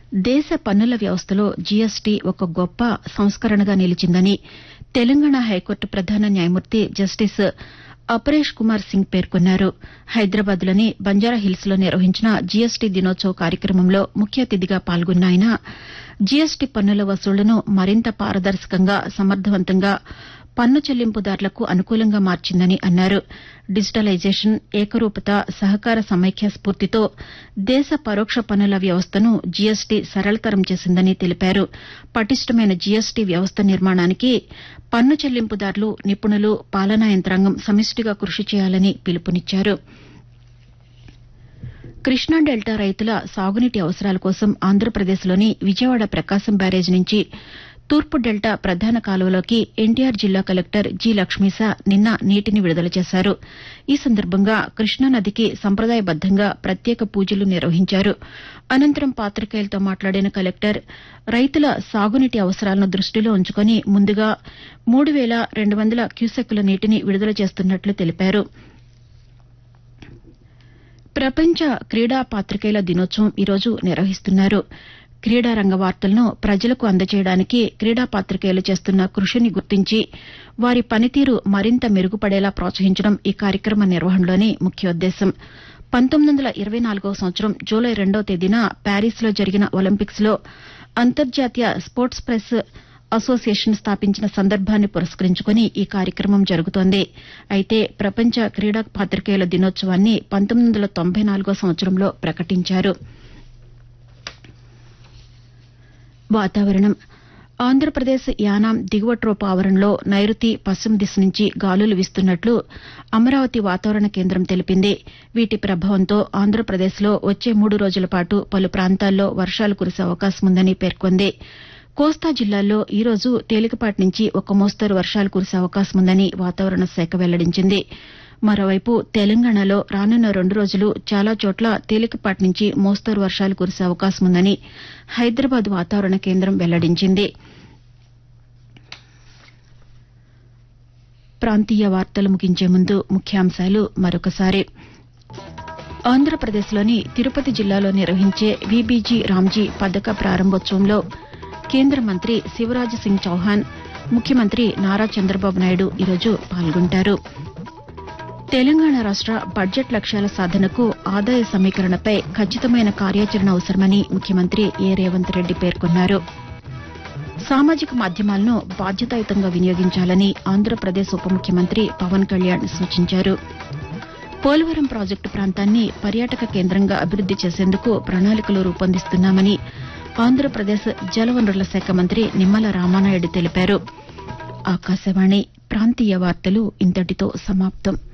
దేశ పన్నుల వ్యవస్థలో జీఎస్టీ ఒక గొప్ప సంస్కరణగా నిలిచిందని తెలంగాణ హైకోర్టు ప్రధాన న్యాయమూర్తి జస్టిస్ అపరేష్ కుమార్ సింగ్ పేర్కొన్నారు హైదరాబాద్లోని బంజారాహిల్స్లో నిర్వహించిన జీఎస్టీ దినోత్సవ కార్యక్రమంలో ముఖ్య అతిథిగా పాల్గొన్న ఆయన జీఎస్టీ పన్నుల వసూళ్లను మరింత పారదర్శకంగా సమర్థవంతంగా పన్ను చెల్లింపుదారులకు అనుకూలంగా మార్చిందని అన్నారు డిజిటలైజేషన్ ఏకరూపత సహకార సమైక్య స్పూర్తితో దేశ పరోక్ష పన్నుల వ్యవస్థను జీఎస్టీ సరళతరం చేసిందని తెలిపారు పటిష్టమైన జీఎస్టీ వ్యవస్థ నిర్మాణానికి పన్ను చెల్లింపుదారులు నిపుణులు పాలనా యంత్రాంగం సమిష్టిగా కృషి చేయాలని పిలుపునిచ్చారు కృష్ణా డెల్టా రైతుల సాగునీటి అవసరాల కోసం ఆంధ్రప్రదేశ్లోని విజయవాడ ప్రకాశం బ్యారేజ్ నుంచి తూర్పు డెల్టా ప్రధాన కాలువలోకి ఎన్టీఆర్ జిల్లా కలెక్టర్ జి లక్ష్మీశ నిన్న నీటిని విడుదల చేశారు ఈ సందర్భంగా కృష్ణానదికి సంప్రదాయబద్దంగా ప్రత్యేక పూజలు నిర్వహించారు అనంతరం పాతికేయులతో మాట్లాడిన కలెక్టర్ రైతుల సాగునీటి అవసరాలను దృష్టిలో ఉంచుకుని ముందుగా మూడు వేల రెండు వందల క్యూసెక్కుల నీటిని విడుదల చేస్తున్నట్లు తెలిపారు ప్రపంచ క్రీడా పాతికేయుల దినోత్సవం ఈరోజు నిర్వహిస్తున్నారు క్రీడా రంగ వార్తలను ప్రజలకు అందజేయడానికి క్రీడా పాతికేయులు చేస్తున్న కృషిని గుర్తించి వారి పనితీరు మరింత మెరుగుపడేలా ప్రోత్సహించడం ఈ కార్యక్రమ నిర్వహణలోని ముఖ్యోద్దేశం పంతొమ్మిది వందల ఇరవై నాలుగవ సంవత్సరం జూలై రెండవ తేదీన ప్యారిస్లో జరిగిన ఒలింపిక్స్లో అంతర్జాతీయ స్పోర్ట్స్ ప్రెస్ అసోసియేషన్ స్థాపించిన సందర్భాన్ని పురస్కరించుకుని ఈ కార్యక్రమం జరుగుతోంది అయితే ప్రపంచ క్రీడా పాతికేయుల దినోత్సవాన్ని పంతొమ్మిది వందల తొంభై నాలుగో సంవత్సరంలో ప్రకటించారు వాతావరణం ఆంధ్రప్రదేశ్ యానాం దిగువ ట్రోప్ ఆవరణలో నైరుతి పశ్చిమ దిశ నుంచి గాలులు వీస్తున్నట్లు అమరావతి వాతావరణ కేంద్రం తెలిపింది వీటి ప్రభావంతో ఆంధ్రప్రదేశ్లో వచ్చే మూడు రోజుల పాటు పలు ప్రాంతాల్లో వర్షాలు కురిసే అవకాశం ఉందని పేర్కొంది కోస్తా జిల్లాల్లో ఈ రోజు తేలికపాటి నుంచి ఒక మోస్తరు వర్షాలు కురిసే అవకాశం ఉందని వాతావరణ శాఖ వెల్లడించింది మరోవైపు తెలంగాణలో రానున్న రెండు రోజులు చాలా చోట్ల తేలికపాటి నుంచి మోస్తరు వర్షాలు కురిసే అవకాశం ఉందని హైదరాబాద్ వాతావరణ కేంద్రం వెల్లడించింది ప్రాంతీయ వార్తలు ముగించే ముందు ముఖ్యాంశాలు మరొకసారి ఆంధ్రప్రదేశ్లోని తిరుపతి జిల్లాలో నిర్వహించే వీబీజీ రామ్జీ పథక ప్రారంభోత్సవంలో కేంద్ర మంత్రి శివరాజ్ సింగ్ చౌహాన్ ముఖ్యమంత్రి నారా చంద్రబాబు నాయుడు ఈరోజు పాల్గొంటారు తెలంగాణ రాష్ట బడ్జెట్ లక్ష్యాల సాధనకు ఆదాయ సమీకరణపై ఖచ్చితమైన కార్యాచరణ అవసరమని ముఖ్యమంత్రి ఏ రేవంత్ రెడ్డి పేర్కొన్నారు సామాజిక మాధ్యమాలను బాధ్యతాయుతంగా వినియోగించాలని ఆంధ్రప్రదేశ్ ఉప ముఖ్యమంత్రి పవన్ కళ్యాణ్ సూచించారు పోలవరం ప్రాజెక్టు ప్రాంతాన్ని పర్యాటక కేంద్రంగా అభివృద్ది చేసేందుకు ప్రణాళికలు రూపొందిస్తున్నామని ఆంధ్రప్రదేశ్ జలవనరుల శాఖ మంత్రి నిమ్మల రామానాయుడు తెలిపారు ఆకాశవాణి ప్రాంతీయ వార్తలు ఇంతటితో సమాప్తం